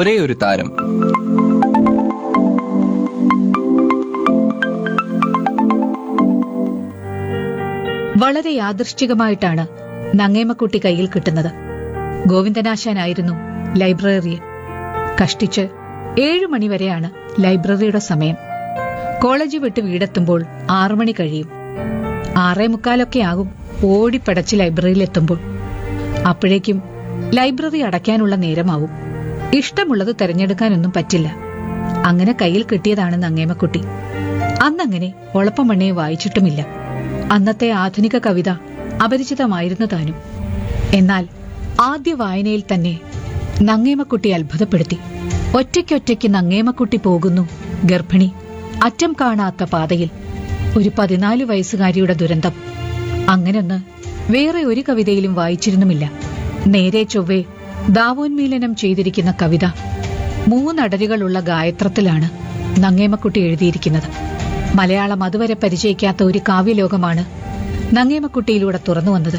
ഒരേ ഒരു താരം വളരെ യാദൃശ്ചികമായിട്ടാണ് നങ്ങേമക്കുട്ടി കയ്യിൽ കിട്ടുന്നത് ഗോവിന്ദനാശാനായിരുന്നു ലൈബ്രറിയൻ കഷ്ടിച്ച് ഏഴു മണിവരെയാണ് ലൈബ്രറിയുടെ സമയം കോളേജ് വിട്ട് വീടെത്തുമ്പോൾ ആറു മണി കഴിയും ആറേ മുക്കാലൊക്കെ ആകും ഓടിപ്പടച്ച് ലൈബ്രറിയിലെത്തുമ്പോൾ അപ്പോഴേക്കും ലൈബ്രറി അടയ്ക്കാനുള്ള നേരമാവും ഇഷ്ടമുള്ളത് തിരഞ്ഞെടുക്കാനൊന്നും പറ്റില്ല അങ്ങനെ കയ്യിൽ കിട്ടിയതാണ് നങ്ങേമക്കുട്ടി അന്നങ്ങനെ ഒളപ്പമണ്ണയെ വായിച്ചിട്ടുമില്ല അന്നത്തെ ആധുനിക കവിത അപരിചിതമായിരുന്നു താനും എന്നാൽ ആദ്യ വായനയിൽ തന്നെ നങ്ങേമക്കുട്ടി അത്ഭുതപ്പെടുത്തി ഒറ്റയ്ക്കൊറ്റയ്ക്ക് നങ്ങേമക്കുട്ടി പോകുന്നു ഗർഭിണി അറ്റം കാണാത്ത പാതയിൽ ഒരു പതിനാല് വയസ്സുകാരിയുടെ ദുരന്തം അങ്ങനൊന്ന് വേറെ ഒരു കവിതയിലും വായിച്ചിരുന്നുമില്ല നേരെ ചൊവ്വെ ദാവോന്മീലനം ചെയ്തിരിക്കുന്ന കവിത മൂന്നടരുകളുള്ള ഗായത്രത്തിലാണ് നങ്ങേമക്കുട്ടി എഴുതിയിരിക്കുന്നത് മലയാളം അതുവരെ പരിചയിക്കാത്ത ഒരു കാവ്യലോകമാണ് നങ്ങേമക്കുട്ടിയിലൂടെ തുറന്നു വന്നത്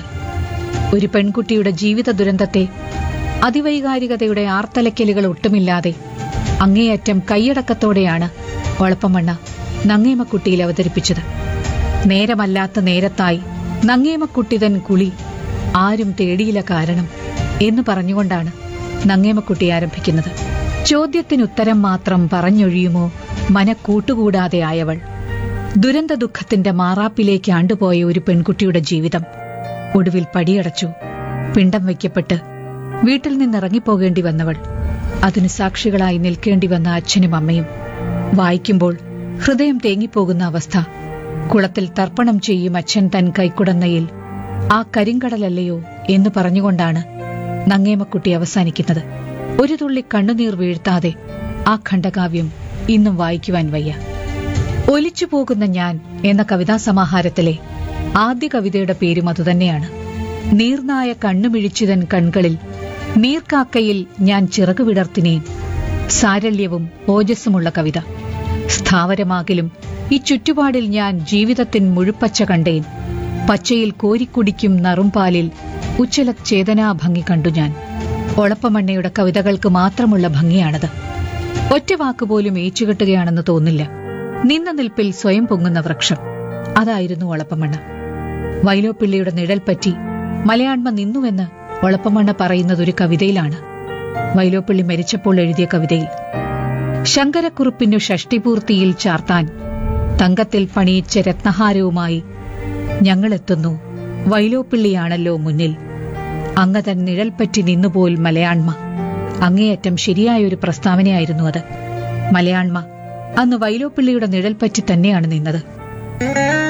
ഒരു പെൺകുട്ടിയുടെ ജീവിത ദുരന്തത്തെ അതിവൈകാരികതയുടെ ആർത്തലയ്ക്കലുകൾ ഒട്ടുമില്ലാതെ അങ്ങേയറ്റം കൈയടക്കത്തോടെയാണ് ഒളപ്പമണ്ണ നങ്ങേമക്കുട്ടിയിൽ അവതരിപ്പിച്ചത് നേരമല്ലാത്ത നേരത്തായി നങ്ങേമക്കുട്ടിതൻ കുളി ആരും തേടിയില്ല കാരണം എന്ന് പറഞ്ഞുകൊണ്ടാണ് നങ്ങേമക്കുട്ടി ആരംഭിക്കുന്നത് ചോദ്യത്തിനുത്തരം മാത്രം പറഞ്ഞൊഴിയുമോ മനക്കൂട്ടുകൂടാതെ ആയവൾ ദുരന്ത ദുഃഖത്തിന്റെ മാറാപ്പിലേക്ക് ആണ്ടുപോയ ഒരു പെൺകുട്ടിയുടെ ജീവിതം ഒടുവിൽ പടിയടച്ചു പിണ്ടം വയ്ക്കപ്പെട്ട് വീട്ടിൽ നിന്നിറങ്ങിപ്പോകേണ്ടി വന്നവൾ അതിന് സാക്ഷികളായി നിൽക്കേണ്ടി വന്ന അച്ഛനും അമ്മയും വായിക്കുമ്പോൾ ഹൃദയം തേങ്ങിപ്പോകുന്ന അവസ്ഥ കുളത്തിൽ തർപ്പണം ചെയ്യും അച്ഛൻ തൻ കൈക്കുടന്നയിൽ ആ കരിങ്കടലല്ലയോ എന്ന് പറഞ്ഞുകൊണ്ടാണ് നങ്ങേമക്കുട്ടി അവസാനിക്കുന്നത് ഒരു തുള്ളി കണ്ണുനീർ വീഴ്ത്താതെ ആ ഖണ്ഡകാവ്യം ഇന്നും വായിക്കുവാൻ വയ്യ ഒലിച്ചു പോകുന്ന ഞാൻ എന്ന കവിതാ സമാഹാരത്തിലെ ആദ്യ കവിതയുടെ പേരും അതുതന്നെയാണ് നീർനായ കണ്ണുമിഴിച്ചിതൻ കൺകളിൽ നീർക്കാക്കയിൽ ഞാൻ ചിറകു വിടർത്തിനേൻ സാരല്യവും ഓജസ്സുമുള്ള കവിത സ്ഥാവരമാകിലും ഈ ചുറ്റുപാടിൽ ഞാൻ ജീവിതത്തിൻ മുഴുപ്പച്ച കണ്ടേൻ പച്ചയിൽ കോരിക്കുടിക്കും നറുംപാലിൽ ഉച്ചല ചേതനാഭംഗി കണ്ടു ഞാൻ ഒളപ്പമണ്ണയുടെ കവിതകൾക്ക് മാത്രമുള്ള ഭംഗിയാണത് ഒറ്റ വാക്കുപോലും ഏച്ചുകെട്ടുകയാണെന്ന് തോന്നില്ല നിന്ന നിൽപ്പിൽ സ്വയം പൊങ്ങുന്ന വൃക്ഷം അതായിരുന്നു ഒളപ്പമണ്ണ വൈലോപ്പിള്ളിയുടെ നിഴൽ പറ്റി മലയാണ്മ നിന്നുവെന്ന് ഒളപ്പമണ്ണ പറയുന്നത് ഒരു കവിതയിലാണ് വൈലോപ്പിള്ളി മരിച്ചപ്പോൾ എഴുതിയ കവിതയിൽ ശങ്കരക്കുറുപ്പിനു ഷഷ്ടിപൂർത്തിയിൽ ചാർത്താൻ തങ്കത്തിൽ പണിയിച്ച രത്നഹാരവുമായി ഞങ്ങളെത്തുന്നു വൈലോപ്പിള്ളിയാണല്ലോ മുന്നിൽ അങ്ങ് തൻ നിഴൽ പറ്റി നിന്നുപോൽ മലയാണ്മ അങ്ങേയറ്റം ശരിയായൊരു പ്രസ്താവനയായിരുന്നു അത് മലയാണ്മ അന്ന് വൈലോപ്പിള്ളിയുടെ നിഴൽ പറ്റി തന്നെയാണ് നിന്നത്